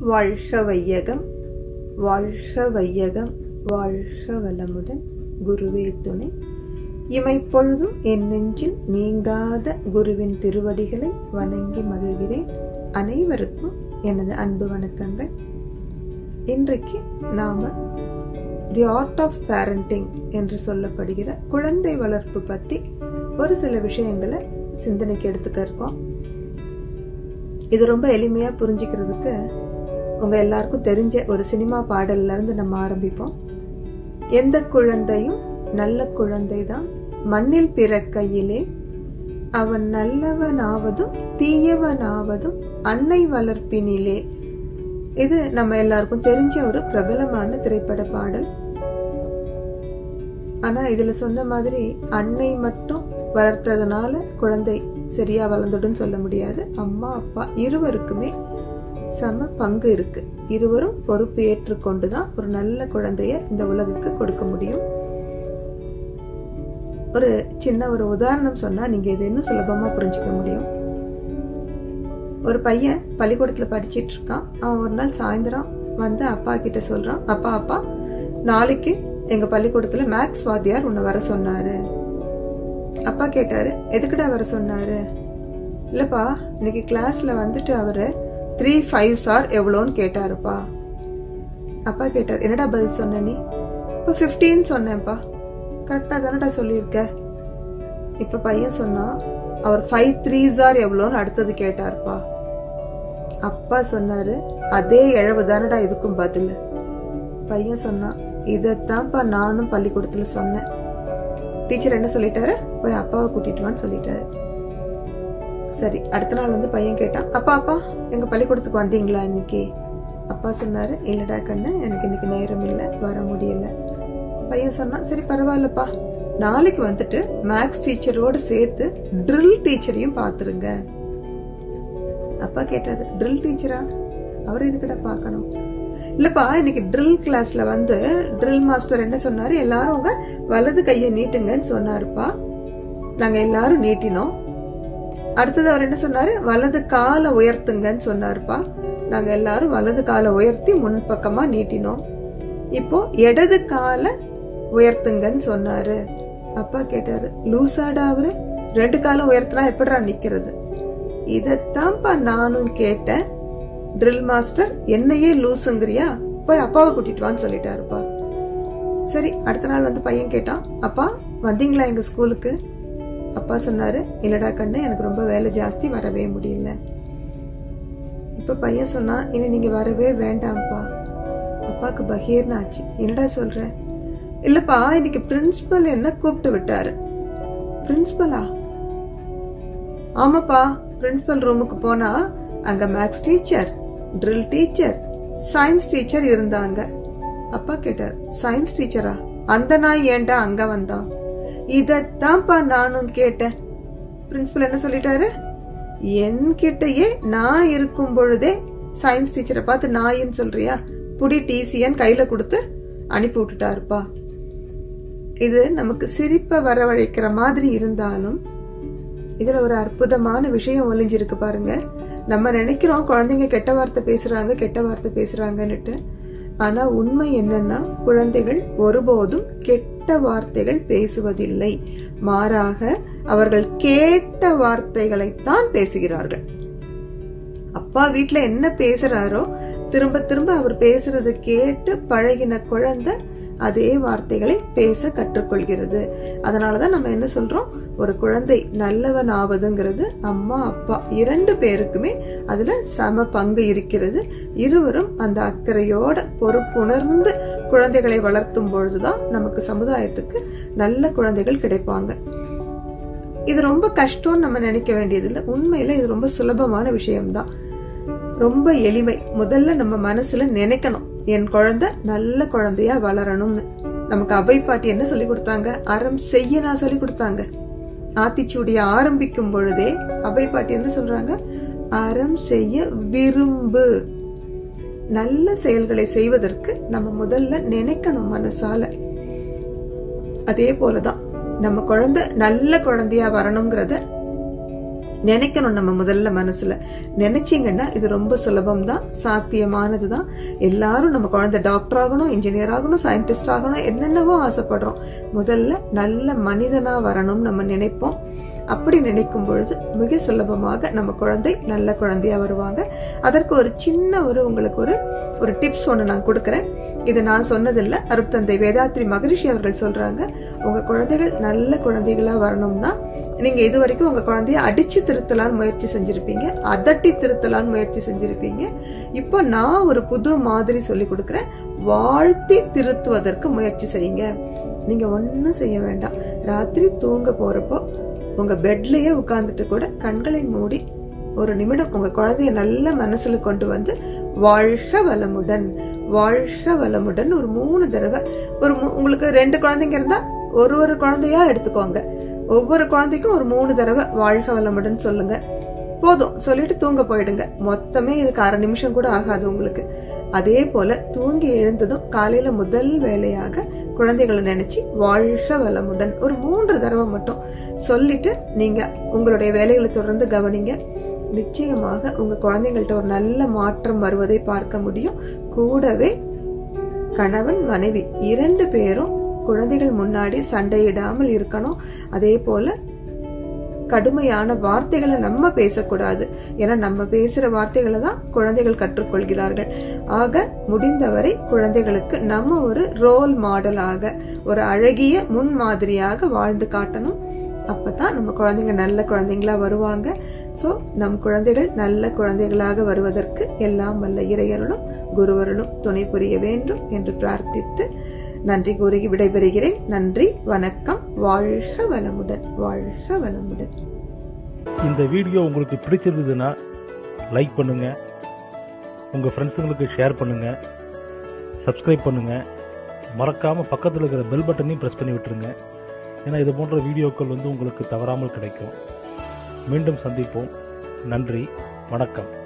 வாழ்க வையகம் வாழ்க வையகம் வாழ்க வளமுடன் குருவே துணை இமைப்பொழுதும் என் நெஞ்சில் நீங்காத குருவின் திருவடிகளை வணங்கி மகிழ்கிறேன் அனைவருக்கும் எனது அன்பு வணக்கங்கள் இன்றைக்கு நாம தி ஆர்ட் ஆஃப் பேரண்டிங் என்று சொல்லப்படுகிற குழந்தை வளர்ப்பு பத்தி ஒரு சில விஷயங்களை சிந்தனைக்கு எடுத்துக்க இருக்கோம் இது ரொம்ப எளிமையா புரிஞ்சுக்கிறதுக்கு உங்க எல்லாருக்கும் தெரிஞ்ச ஒரு சினிமா பாடல்ல இருந்து நம்ம ஆரம்பிப்போம் எந்த குழந்தையும் நல்ல குழந்தைதான் மண்ணில் பிறக்கையிலே அவன் நல்லவனாவதும் தீயவனாவதும் அன்னை வளர்ப்பினிலே இது நம்ம எல்லாருக்கும் தெரிஞ்ச ஒரு பிரபலமான திரைப்பட பாடல் ஆனா இதுல சொன்ன மாதிரி அன்னை மட்டும் வளர்த்ததுனால குழந்தை சரியா வளர்ந்துடும் சொல்ல முடியாது அம்மா அப்பா இருவருக்குமே சம பங்கு இருக்கு இருவரும் பொறுப்பு ஏற்றுக்கொண்டுதான் ஒரு நல்ல குழந்தைய இந்த உலகுக்கு கொடுக்க முடியும் ஒரு சின்ன ஒரு உதாரணம் சொன்னா நீங்க இது இன்னும் சுலபமா புரிஞ்சுக்க முடியும் ஒரு பையன் பள்ளிக்கூடத்துல படிச்சிட்டு இருக்கான் அவன் ஒரு நாள் சாயந்தரம் வந்து அப்பா கிட்ட சொல்றான் அப்பா அப்பா நாளைக்கு எங்க பள்ளிக்கூடத்துல மேக்ஸ் வாத்தியார் உன்னை வர சொன்னாரு அப்பா கேட்டாரு எதுக்குடா வர சொன்னாரு இல்லப்பா இன்னைக்கு கிளாஸ்ல வந்துட்டு அவரு த்ரீ ஃபைவ் சார் எவ்வளோன்னு கேட்டாருப்பா அப்பா கேட்டார் என்னடா பதில் சொன்ன நீ இப்போ ஃபிஃப்டீன் சொன்னேன்ப்பா கரெக்டா தானடா சொல்லியிருக்க இப்ப பையன் சொன்னா அவர் ஃபைவ் த்ரீ சார் எவ்வளோன்னு அடுத்தது கேட்டாருப்பா அப்பா சொன்னாரு அதே இழவு தானடா இதுக்கும் பதில் பையன் சொன்னான் இதைத்தான்ப்பா நானும் பள்ளிக்கூடத்துல சொன்னேன் டீச்சர் என்ன சொல்லிட்டாரு போய் அப்பாவை கூட்டிட்டு வான்னு சொல்லிட்டாரு சரி அடுத்த நாள் வந்து பையன் கேட்டான் அப்பா அப்பா எங்க பள்ளிக்கூடத்துக்கு வந்தீங்களா இன்னைக்கு அப்பா சொன்னாரு இல்லடா கண்ணு எனக்கு இன்னைக்கு நேரம் இல்லை வர முடியல பையன் சொன்னான் சரி பரவாயில்லப்பா நாளைக்கு வந்துட்டு மேக்ஸ் டீச்சரோட சேர்த்து ட்ரில் டீச்சரையும் பாத்துருங்க அப்பா கேட்டாரு ட்ரில் டீச்சரா அவர் எதுக்கிட்ட பார்க்கணும் இல்லப்பா இன்னைக்கு ட்ரில் கிளாஸ்ல வந்து ட்ரில் மாஸ்டர் என்ன சொன்னாரு எல்லாரும் உங்க வலது கையை நீட்டுங்கன்னு சொன்னாருப்பா நாங்க எல்லாரும் நீட்டினோம் அடுத்தது அவர் என்ன சொன்னாரு வலது காலை உயர்த்துங்கன்னு சொன்னாருப்பா நாங்க எல்லாரும் வலது காலை உயர்த்தி முன்பக்கமா நீட்டினோம் இப்போ இடது காலை உயர்த்துங்கன்னு சொன்னாரு அப்பா கேட்டாரு லூசாடா அவரு ரெண்டு காலம் உயர்த்தினா எப்படிடா நிக்கிறது இதத்தான்ப்பா நானும் கேட்டேன் ட்ரில் மாஸ்டர் என்னையே லூசுங்கிறியா போய் அப்பாவை கூட்டிட்டு வான்னு சொல்லிட்டாருப்பா சரி அடுத்த நாள் வந்து பையன் கேட்டான் அப்பா வந்தீங்களா எங்க ஸ்கூலுக்கு அப்பா சொன்னாரு இல்லடா கண்ணு எனக்கு ரொம்ப வேலை ஜாஸ்தி வரவே முடியல இப்ப பையன் சொன்னா இனி நீங்க வரவே வேண்டாம்ப்பா அப்பாக்கு பகீர்னு ஆச்சு என்னடா சொல்ற இல்லப்பா இன்னைக்கு பிரின்சிபல் என்ன கூப்பிட்டு விட்டாரு பிரின்சிபலா ஆமாப்பா பிரின்சிபல் ரூமுக்கு போனா அங்க maths teacher drill teacher science teacher இருந்தாங்க அப்பா கேட்டார் சயின்ஸ் டீச்சரா அந்த நாய் ஏன்டா அங்க வந்தான் இதத்தான்ப்பா நானும் கேட்டேன் பிரின்சிபல் என்ன சொல்லிட்டாரு என்கிட்டயே நான் இருக்கும் பொழுதே சயின்ஸ் டீச்சரை பார்த்து நாயின்னு சொல்றியா புடி டிசியன் கையில கொடுத்து அனுப்பி விட்டுட்டாருப்பா இது நமக்கு சிரிப்ப வரவழைக்கிற மாதிரி இருந்தாலும் இதுல ஒரு அற்புதமான விஷயம் ஒளிஞ்சிருக்கு பாருங்க நம்ம நினைக்கிறோம் குழந்தைங்க கெட்ட வார்த்தை பேசுறாங்க கெட்ட வார்த்தை பேசுறாங்கன்னுட்டு ஆனா உண்மை என்னன்னா குழந்தைகள் ஒருபோதும் கெட்ட வார்த்தைகள் பேசுவதில்லை மாறாக அவர்கள் கேட்ட வார்த்தைகளைத்தான் பேசுகிறார்கள் அப்பா வீட்டுல என்ன பேசுறாரோ திரும்ப திரும்ப அவர் பேசுறத கேட்டு பழகின குழந்தை அதே வார்த்தைகளை பேச கற்றுக்கொள்கிறது அதனாலதான் நம்ம என்ன சொல்றோம் ஒரு குழந்தை நல்லவன் ஆவதுங்கிறது அம்மா அப்பா இரண்டு பேருக்குமே அதுல சம பங்கு இருக்கிறது இருவரும் அந்த அக்கறையோட பொறுப்புணர்ந்து குழந்தைகளை வளர்த்தும் பொழுதுதான் நமக்கு சமுதாயத்துக்கு நல்ல குழந்தைகள் கிடைப்பாங்க இது ரொம்ப கஷ்டம்னு நம்ம நினைக்க வேண்டியது இல்லை உண்மையில இது ரொம்ப சுலபமான விஷயம்தான் ரொம்ப எளிமை முதல்ல நம்ம மனசுல நினைக்கணும் என் குழந்தை நல்ல குழந்தையா வளரணும்னு நமக்கு அவை பாட்டி என்ன சொல்லி கொடுத்தாங்க அறம் செய்ய நான் சொல்லி கொடுத்தாங்க ஆத்திச்சூடிய ஆரம்பிக்கும் பொழுதே அவை பாட்டி என்ன சொல்றாங்க அறம் செய்ய விரும்பு நல்ல செயல்களை செய்வதற்கு நம்ம முதல்ல நினைக்கணும் மனசால அதே போலதான் நம்ம குழந்தை நல்ல குழந்தையா வரணுங்கிறத நினைக்கணும் நம்ம முதல்ல மனசுல நினைச்சீங்கன்னா இது ரொம்ப சுலபம் தான் சாத்தியமானது தான் எல்லாரும் நம்ம குழந்தை டாக்டர் ஆகணும் இன்ஜினியர் ஆகணும் சயின்டிஸ்ட் ஆகணும் என்னென்னவோ ஆசைப்படுறோம் முதல்ல நல்ல மனிதனா வரணும் நம்ம நினைப்போம் அப்படி நினைக்கும் பொழுது மிக சுலபமாக நம்ம குழந்தை நல்ல குழந்தையா வருவாங்க அதற்கு ஒரு சின்ன ஒரு உங்களுக்கு ஒரு ஒரு டிப்ஸ் ஒன்று நான் கொடுக்குறேன் இது நான் சொன்னதில்லை அருட்தந்தை வேதாத்ரி மகரிஷி அவர்கள் சொல்றாங்க உங்க குழந்தைகள் நல்ல குழந்தைகளா வரணும்னா நீங்க இது வரைக்கும் உங்க குழந்தைய அடிச்சு திருத்தலான்னு முயற்சி செஞ்சிருப்பீங்க அதட்டி திருத்தலான்னு முயற்சி செஞ்சிருப்பீங்க இப்போ நான் ஒரு புது மாதிரி சொல்லி கொடுக்குறேன் வாழ்த்தி திருத்துவதற்கு முயற்சி செய்யுங்க நீங்க ஒன்றும் செய்ய வேண்டாம் ராத்திரி தூங்க போறப்போ உங்க பெட்லயே உட்கார்ந்துட்டு கூட கண்களை மூடி ஒரு நிமிடம் உங்க குழந்தைய நல்ல மனசுல கொண்டு வந்து வாழ்க வளமுடன் வாழ்க வளமுடன் ஒரு மூணு தடவை ஒரு மூ- உங்களுக்கு ரெண்டு குழந்தைங்க இருந்தா ஒரு ஒரு குழந்தையா எடுத்துக்கோங்க ஒவ்வொரு குழந்தைக்கும் ஒரு மூணு தடவை வாழ்க வளமுடன் சொல்லுங்க போதும் சொல்லிட்டு தூங்க போயிடுங்க மொத்தமே இதுக்கு அரை நிமிஷம் கூட ஆகாது உங்களுக்கு அதே போல தூங்கி எழுந்ததும் காலையில முதல் வேலையாக குழந்தைகளை நினைச்சு வாழ்க வளமுடன் ஒரு மூன்று தடவை மட்டும் சொல்லிட்டு நீங்க உங்களுடைய வேலைகளை தொடர்ந்து கவனிங்க நிச்சயமாக உங்க குழந்தைங்கள்ட்ட ஒரு நல்ல மாற்றம் வருவதை பார்க்க முடியும் கூடவே கணவன் மனைவி இரண்டு பேரும் குழந்தைகள் முன்னாடி சண்டையிடாமல் இருக்கணும் அதே போல கடுமையான வார்த்தைகளை நம்ம பேசக்கூடாது ஏன்னா நம்ம பேசுற வார்த்தைகளை தான் குழந்தைகள் கற்றுக்கொள்கிறார்கள் ஆக முடிந்தவரை குழந்தைகளுக்கு நம்ம ஒரு ரோல் மாடலாக ஒரு அழகிய முன்மாதிரியாக வாழ்ந்து காட்டணும் அப்பதான் நம்ம குழந்தைங்க நல்ல குழந்தைங்களா வருவாங்க சோ நம் குழந்தைகள் நல்ல குழந்தைகளாக வருவதற்கு எல்லாம் வல்ல இறையருளும் குருவருளும் துணை புரிய வேண்டும் என்று பிரார்த்தித்து நன்றி கூறி விடைபெறுகிறேன் நன்றி வணக்கம் வாழ்க வளமுடன் வாழ்க வளமுடன் இந்த வீடியோ உங்களுக்கு பிடிச்சிருந்ததுன்னா லைக் பண்ணுங்க உங்க ஃப்ரெண்ட்ஸுங்களுக்கு ஷேர் பண்ணுங்க சப்ஸ்கிரைப் பண்ணுங்க மறக்காம பக்கத்தில் இருக்கிற பெல் பட்டனையும் ப்ரெஸ் பண்ணி விட்டுருங்க ஏன்னா இது போன்ற வீடியோக்கள் வந்து உங்களுக்கு தவறாமல் கிடைக்கும் மீண்டும் சந்திப்போம் நன்றி வணக்கம்